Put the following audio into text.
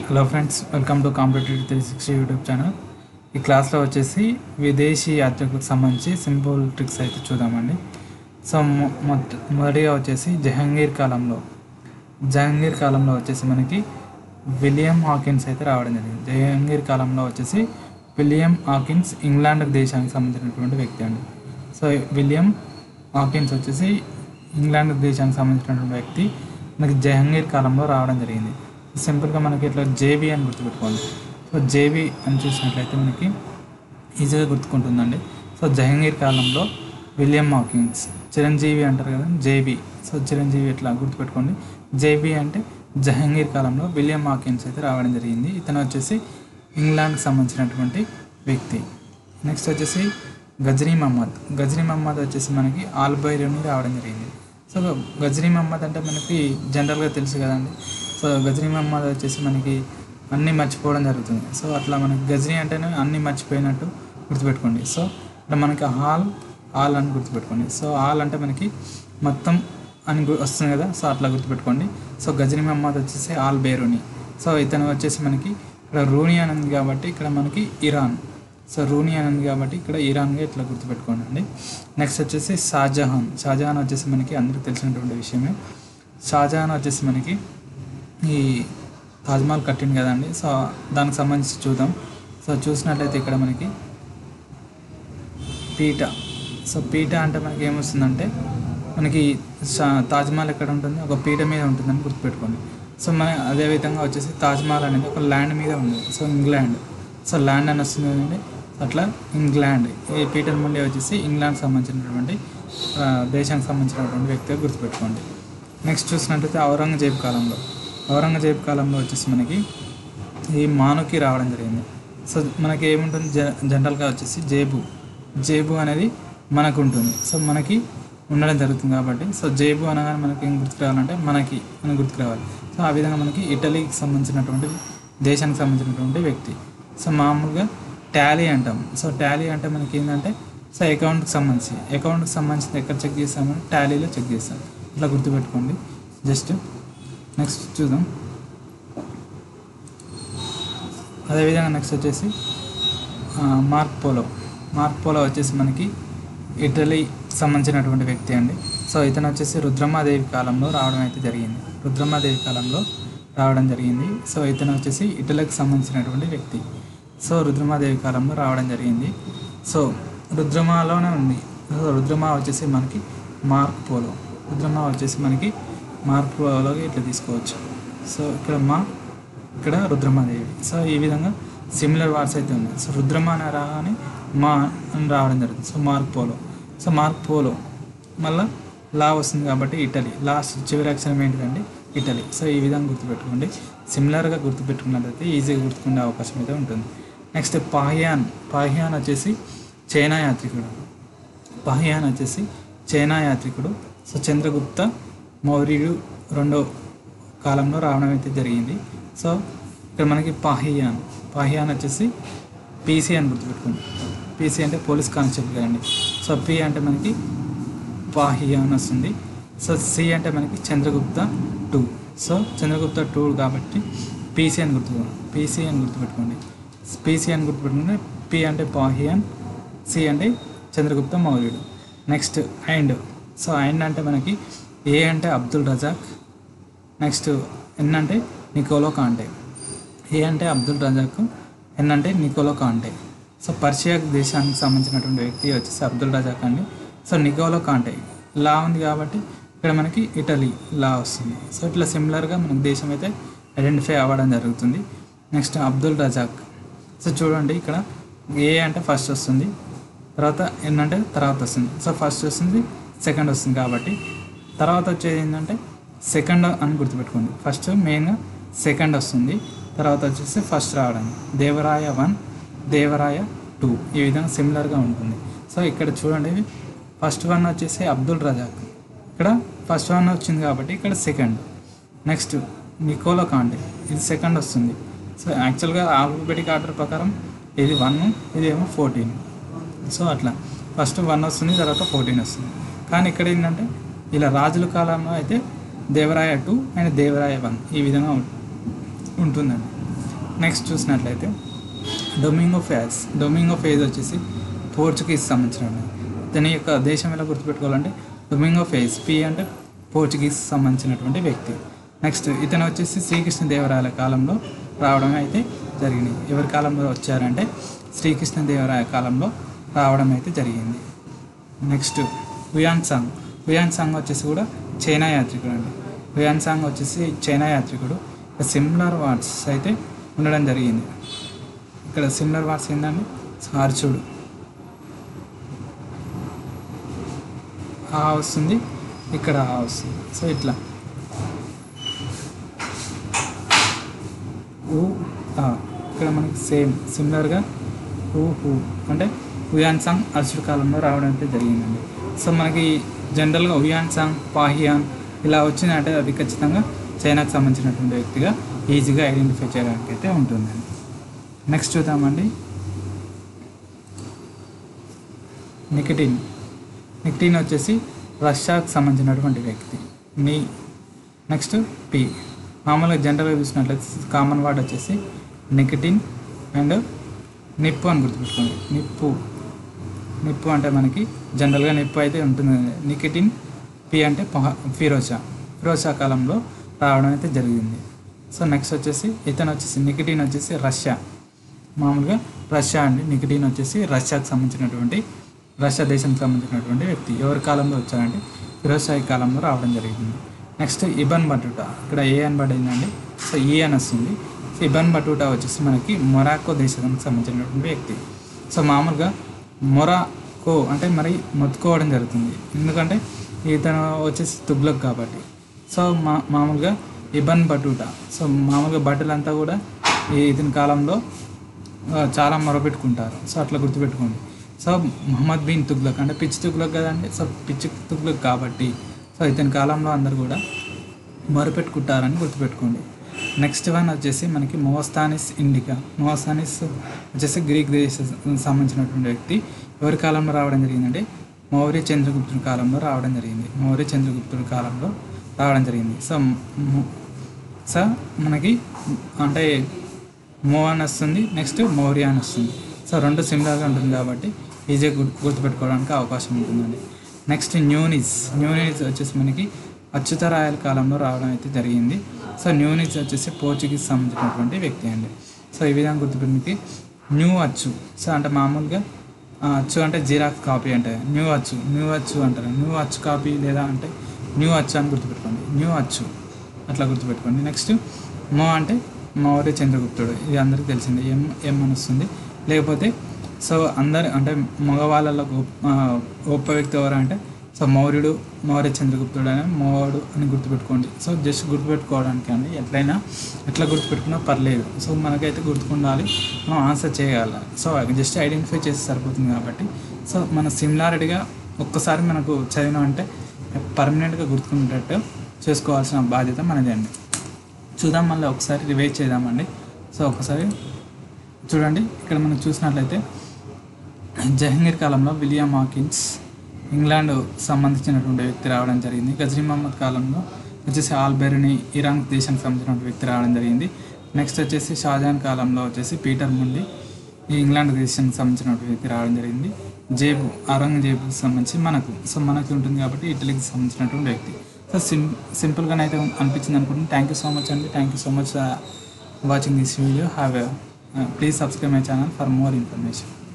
hello friends welcome to competitive three sixty YouTube channel ఈ క్లాస్లో వచ్చేసి విదేశీ యాత్రికులకు సంబంధించి సింపుల్ ట్రిక్స్ అయితే చూద్దామండి సో మొ- మొట్ట మొదటిగా వచ్చేసి జహంగీర్ కాలంలో జహంగీర్ కాలంలో వచ్చేసి మనకి విలియం హాకిన్స్ అయితే రావడం జరిగింది జహంగీర్ కాలంలో వచ్చేసి విలియం హాకిన్స్ ఇంగ్లాండ్ దేశానికి సంబంధించినటువంటి వ్యక్తి అండి సో విలియం హాకిన్స్ వచ్చేసి ఇంగ్లాండ్ దేశానికి సంబంధించినటువంటి వ్యక్తి మనకి జహంగీర్ కాలంలో రావడం జరిగింది సింపుల్గా మనకి ఇట్లా జేబీ అని గుర్తుపెట్టుకోండి సో జేబీ అని చూసినట్లయితే మనకి ఈజీగా గుర్తుకుంటుందండి సో జహంగీర్ కాలంలో విలియం హాకిన్స్ చిరంజీవి అంటారు కదా జేబీ సో చిరంజీవి ఇట్లా గుర్తుపెట్టుకోండి జేబీ అంటే జహంగీర్ కాలంలో విలియం హాకిన్స్ అయితే రావడం జరిగింది ఇతను వచ్చేసి ఇంగ్లాండ్కి సంబంధించినటువంటి వ్యక్తి నెక్స్ట్ వచ్చేసి గజనీ మహమ్మద్ గజనీ మహమ్మద్ వచ్చేసి మనకి ఆల్బైరుని రావడం జరిగింది సో గజనీ మహమ్మద్ అంటే మనకి జనరల్గా తెలుసు కదండి సో గజనీ మహమ్మద్ వచ్చేసి మనకి అన్నీ మర్చిపోవడం జరుగుతుంది సో అట్లా మనకి గజనీ అంటేనే అన్నీ మర్చిపోయినట్టు గుర్తుపెట్టుకోండి సో ఇక్కడ మనకి హాల్ ఆల్ అని గుర్తుపెట్టుకోండి సో ఆల్ అంటే మనకి మొత్తం అని గు- వస్తుంది కదా సో అట్లా గుర్తుపెట్టుకోండి సో గజనీ మహమ్మద్ వచ్చేసి ఆల్ బేరుని సో ఇతను వచ్చేసి మనకి ఇక్కడ రూని అని ఉంది కాబట్టి ఇక్కడ మనకి ఇరాన్ సో రూని అని ఉంది కాబట్టి ఇక్కడ ఇరాన్గా ఇట్లా గుర్తుపెట్టుకోండి అండి నెక్స్ట్ వచ్చేసి షాజహాన్ షాజహాన్ వచ్చేసి మనకి అందరికీ తెలిసినటువంటి విషయమే షాజహాన్ వచ్చేసి మనకి ఈ తాజ్మహల్ కట్టింది కదండి సో దానికి సంబంధించి చూద్దాం సో చూసినట్లయితే ఇక్కడ మనకి పీట సో పీట అంటే మనకి ఏమొస్తుందంటే మనకి షా- తాజ్మహల్ ఎక్కడ ఉంటుంది ఒక పీట మీద ఉంటుందని గుర్తుపెట్టుకోండి సో మన అదేవిధంగా వచ్చేసి తాజ్మహల్ అనేది ఒక ల్యాండ్ మీద ఉంది సో ఇంగ్లాండ్ సో ల్యాండ్ అని వస్తుంది కదండి అట్లా ఇంగ్లాండ్ ఈ పీటర్ ముండే వచ్చేసి ఇంగ్లాండ్ సంబంధించినటువంటి ఆ, దేశానికి సంబంధించినటువంటి వ్యక్తిగా గుర్తుపెట్టుకోండి నెక్స్ట్ చూసినట్లయితే ఔరంగజేబ్ కాలంలో ఔరంగజేబ్ కాలంలో వచ్చేసి మనకి ఈ మానుకి రావడం జరిగింది సో మనకి ఏముంటుంది జ జనరల్గా వచ్చేసి జేబు జేబు అనేది మనకు ఉంటుంది సో మనకి ఉండడం జరుగుతుంది కాబట్టి సో జేబు అనగానే మనకి ఏం గుర్తుకు రావాలంటే మనకి అని గుర్తుకు రావాలి సో ఆ విధంగా మనకి ఇటలీకి సంబంధించినటువంటి దేశానికి సంబంధించినటువంటి వ్యక్తి సో మామూలుగా టాలీ అంటాం సో టాలీ అంటే మనకి ఏంటంటే సో అకౌంట్కి సంబంధించి అకౌంట్కి సంబంధించి ఎక్కడ చెక్ చేస్తామని టాలీలో చెక్ చేస్తాం ఇట్లా గుర్తుపెట్టుకోండి జస్ట్ నెక్స్ట్ చూద్దాం అదేవిధంగా నెక్స్ట్ వచ్చేసి ఆ, మార్క్ పోలో మార్క్ పోలో వచ్చేసి మనకి ఇటలీ సంబంధించినటువంటి వ్యక్తి అండి సో ఇతను వచ్చేసి రుద్రమాదేవి కాలంలో రావడం అయితే జరిగింది రుద్రమాదేవి కాలంలో రావడం జరిగింది సో ఇతను వచ్చేసి ఇటలీకి సంబంధించినటువంటి వ్యక్తి సో రుద్రమాదేవి కాలంలో రావడం జరిగింది సో రుద్రమాలోనే ఉంది సో రుద్రమా వచ్చేసి మనకి మార్క్ పోలో రుద్రమా వచ్చేసి మనకి మార్క్ పోలోకి ఇట్లా తీసుకోవచ్చు సో ఇక్కడ మా ఇక్కడ రుద్రమాదేవి సో ఈ విధంగా సిమిలర్ వర్డ్స్ అయితే ఉన్నాయి సో రుద్రమ అని రాగానే మా అని రావడం జరుగుతుంది so Marco Polo so Marco Polo మళ్ళీ లా వస్తుంది కాబట్టి ఇటలీ లాస్ట్ చివరి అక్షరం ఏంటిదండి ఇటలీ సో ఈ విధంగా గుర్తుపెట్టుకోండి సిమిలర్గా గుర్తుపెట్టుకున్నట్లయితే ఈజీగా గుర్తుకునే అవకాశం అయితే ఉంటుంది నెక్స్ట్ పాహ్యాన్ పాహ్యాన్ వచ్చేసి చైనా యాత్రికుడు పాహ్యాన్ వచ్చేసి చైనా యాత్రికుడు సో చంద్రగుప్త మౌర్యుడు రెండో కాలంలో రావడం అయితే జరిగింది సో ఇక్కడ మనకి పాహియాన్ పాహియాన్ వచ్చేసి పీసీ అని గుర్తుపెట్టుకోండి పీసీ అంటే పోలీస్ కానిస్టేబుల్ కదండి సో పి అంటే మనకి పాహియాన్ వస్తుంది సో సి అంటే మనకి Chandragupta two so Chandragupta two కాబట్టి పీసీ అని గుర్తు పీసీ అని గుర్తుపెట్టుకోండి పీసీ అని గుర్తుపెట్టుకుంటే పి అంటే పాహియాన్ సి అంటే చంద్రగుప్త మౌర్యుడు నెక్స్ట్ అండ్ సో అండ్ అంటే మనకి ఏ అంటే అబ్దుల్ రజాక్ నెక్స్ట్ ఎన్ అంటే నికోలో కాంటే ఏ అంటే అబ్దుల్ రజాక్ ఎన్ అంటే నికోలో కాంటే సో పర్షియా దేశానికి సంబంధించినటువంటి వ్యక్తి వచ్చేసి అబ్దుల్ రజాక్ అండి సో నికోలో కాంటే లా ఉంది కాబట్టి ఇక్కడ మనకి ఇటలీ లా వస్తుంది సో ఇట్లా సిమిలర్గా మనకి దేశం అయితే ఐడెంటిఫై అవ్వడం జరుగుతుంది నెక్స్ట్ అబ్దుల్ రజాక్ సో చూడండి ఇక్కడ ఏ అంటే ఫస్ట్ వస్తుంది తర్వాత ఎన్ అంటే తర్వాత వస్తుంది సో ఫస్ట్ వస్తుంది సెకండ్ వస్తుంది కాబట్టి తర్వాత వచ్చేది ఏంటంటే సెకండ్ అని గుర్తుపెట్టుకోండి ఫస్ట్ మెయిన్గా సెకండ్ వస్తుంది తర్వాత వచ్చేసి ఫస్ట్ రావడం దేవరాయ వన్ దేవరాయ టూ ఈ విధంగా సిమిలర్గా ఉంటుంది సో ఇక్కడ చూడండి ఫస్ట్ వన్ వచ్చేసి అబ్దుల్ రజాక్ ఇక్కడ ఫస్ట్ వన్ వచ్చింది కాబట్టి ఇక్కడ సెకండ్ నెక్స్ట్ నికోలో కాంటే ఇది సెకండ్ వస్తుంది సో యాక్చువల్గా ఆల్ఫాబెటిక్ ఆర్డర్ ప్రకారం ఇది వన్ ఇది ఏమో ఫోర్టీన్ సో అట్లా ఫస్ట్ వన్ వస్తుంది తర్వాత ఫోర్టీన్ వస్తుంది కానీ ఇక్కడ ఏంటంటే ఇలా రాజుల కాలంలో అయితే Devaraya two and Devaraya one ఈ విధంగా ఉం- ఉంటుందండి నెక్స్ట్ చూసినట్లయితే డొమింగో ఫేజ్ డొమింగో ఫేజ్ వచ్చేసి పోర్చుగీస్ సంబంధించిన దీని యొక్క దేశం ఎలా గుర్తుపెట్టుకోవాలంటే డొమింగో ఫేజ్ పి అంటే పోర్చుగీస్ సంబంధించినటువంటి వ్యక్తి నెక్స్ట్ ఇతను వచ్చేసి శ్రీకృష్ణదేవరాయల కాలంలో రావడం అయితే జరిగింది ఎవరి కాలంలో వచ్చారంటే శ్రీకృష్ణదేవరాయ కాలంలో రావడం అయితే జరిగింది next Hiuen Tsang Hiuen Tsang వచ్చేసి కూడా చైనా యాత్రికుడు అండి హుయాన్ సాంగ్ వచ్చేసి చైనా యాత్రికుడు సిమిలర్ వర్డ్స్ అయితే ఉండడం జరిగింది ఇక్కడ సిమిలర్ వర్డ్స్ ఏంటంటే సార్చుడు ఆ వస్తుంది ఇక్కడ ఆ వస్తుంది సో ఇట్లా ఊ ఆ ఇక్కడ మనకి సేమ్ సిమిలర్గా హూ హూ అంటే హుయాన్ సాంగ్ అర్షుడు కాలంలో రావడం అయితే జరిగిందండి సో మనకి జనరల్గా హుయాన్ సాంగ్ పాహియాన్ ఇలా వచ్చిందంటే అది ఖచ్చితంగా చైనాకు సంబంధించినటువంటి వ్యక్తిగా ఈజీగా ఐడెంటిఫై చేయడానికి అయితే ఉంటుందండి నెక్స్ట్ చూద్దామండి నికిటిన్ నికిటిన్ వచ్చేసి రష్యాకు సంబంధించినటువంటి వ్యక్తి నీ నెక్స్ట్ పి మామూలుగా జనరల్గా చూసినట్లయితే కామన్ వర్డ్ వచ్చేసి నికిటిన్ అండ్ నిప్పు అని గుర్తుపెట్టుకోండి నిప్పు నిప్పు అంటే మనకి జనరల్గా నిప్పు అయితే ఉంటుంది నికిటిన్ పి అంటే పహ- ఫిరోజా ఫిరోజా కాలంలో రావడం అయితే జరిగింది సో నెక్స్ట్ వచ్చేసి ఇతను వచ్చేసి నికిటిన్ వచ్చేసి రష్యా మామూలుగా రష్యా అండి నికిటిన్ వచ్చేసి రష్యాకు సంబంధించినటువంటి రష్యా దేశానికి సంబంధించినటువంటి వ్యక్తి ఎవరి కాలంలో వచ్చారంటే ఫిరోజాయి కాలంలో రావడం జరిగింది నెక్స్ట్ ఇబన్ బటూటా ఇక్కడ ఏ అని పడిందండి సో ఈ అని వస్తుంది సో ఇబన్ బటూటా వచ్చేసి మనకి మొరాకో దేశానికి సంబంధించినటువంటి వ్యక్తి సో మామూలుగా మొరాకో అంటే మరి మొత్తుకోవడం జరుగుతుంది ఎందుకంటే ఇతను వచ్చేసి తుగ్లక్ కాబట్టి సో మా మామూలుగా ఇబన్ బటూటా సో మామూలుగా బట్టలంతా కూడా ఈ ఇతని కాలంలో ఆ, చాలా మొరపెట్టుకుంటారు సో అట్లా గుర్తుపెట్టుకోండి సో మహమ్మద్ బిన్ తుగ్లక్ అంటే పిచ్చి తుగ్లక్ కదండి సో పిచ్చి తుగ్లక్ కాబట్టి సో ఇతని కాలంలో అందరు కూడా మొరపెట్టుకుంటారని గుర్తుపెట్టుకోండి నెక్స్ట్ వన్ వచ్చేసి మనకి మోస్తానిస్ ఇండికా మోస్తానిస్ వచ్చేసి గ్రీక్ దేశ సంబంధించినటువంటి వ్యక్తి ఎవరి కాలంలో రావడం జరిగిందంటే మౌర్య చంద్రగుప్తుడి కాలంలో రావడం జరిగింది మౌర్య చంద్రగుప్తుడి కాలంలో రావడం జరిగింది సో ము- సో మనకి అంటే మో అని వస్తుంది నెక్స్ట్ మౌర్య అని వస్తుంది సో రెండు సిమిలర్గా ఉంటుంది కాబట్టి ఈజీగా గుర్తు గుర్తుపెట్టుకోవడానికి అవకాశం ఉంటుందండి నెక్స్ట్ న్యూనిస్ న్యూనిస్ వచ్చేసి మనకి అచ్యుతరాయల కాలంలో రావడం అయితే జరిగింది సో న్యూనిస్ వచ్చేసి పోర్చుగీస్ సంబంధించినటువంటి వ్యక్తి అండి సో ఈ విధంగా గుర్తుపెట్టి న్యూ అచ్చు సో అంటే మామూలుగా ఆ, అచ్చు అంటే జిరాక్స్ కాపీ అంటే న్యూ అచ్చు న్యూ అచ్చు అంటారు న్యూ అచ్చు కాపీ లేదా అంటే న్యూ అచ్చు అని గుర్తుపెట్టుకోండి న్యూ అచ్చు అట్లా గుర్తుపెట్టుకోండి నెక్స్ట్ మో అంటే మౌర్య చంద్రగుప్తుడు ఇది అందరికీ తెలిసిందే ఎం ఎం అని వస్తుంది లేకపోతే సో అందరు అంటే మగవాళ్ళలో గొప్ప ఆ, గొప్ప వ్యక్తి ఎవరు అంటే సో మౌర్యుడు మౌర్య చంద్రగుప్తుడు అని మౌర్యుడు అని గుర్తుపెట్టుకోండి సో జస్ట్ గుర్తుపెట్టుకోవడానికి అండి ఎట్లయినా ఎట్లా గుర్తుపెట్టుకున్నా పర్లేదు సో మనకైతే గుర్తుకుండాలి మనం ఆన్సర్ చేయాలి సో జస్ట్ ఐడెంటిఫై చేసి సరిపోతుంది కాబట్టి సో మన సిమిలారిటీగా ఒక్కసారి మనకు చదివినాం అంటే పర్మనెంట్గా గుర్తుకునేటట్టు చేసుకోవాల్సిన బాధ్యత మనదే అండి చూద్దాం మళ్ళీ ఒకసారి రివైజ్ చేద్దామండి సో ఒకసారి చూడండి ఇక్కడ మనం చూసినట్లయితే జహంగీర్ కాలంలో విలియం హాకిన్స్ ఇంగ్లాండ్ సంబంధించినటువంటి వ్యక్తి రావడం జరిగింది గజనీ మహమ్మద్ కాలంలో వచ్చేసి ఆల్బెర్ని ఇరాన్ దేశానికి సంబంధించినటువంటి వ్యక్తి రావడం జరిగింది నెక్స్ట్ వచ్చేసి షాజహాన్ కాలంలో వచ్చేసి పీటర్ ముండి ఈ ఇంగ్లాండ్ దేశానికి సంబంధించినటువంటి వ్యక్తి రావడం జరిగింది జేబు ఔరంగజేబుకి సంబంధించి మనకు సో మనకి ఉంటుంది కాబట్టి ఇటలీకి సంబంధించినటువంటి వ్యక్తి సో సిం సింపుల్గానైతే అనిపించింది అనుకుంటున్నాను థ్యాంక్ యూ సో మచ్ అండి thank you so much watching this video have please subscribe my channel for more information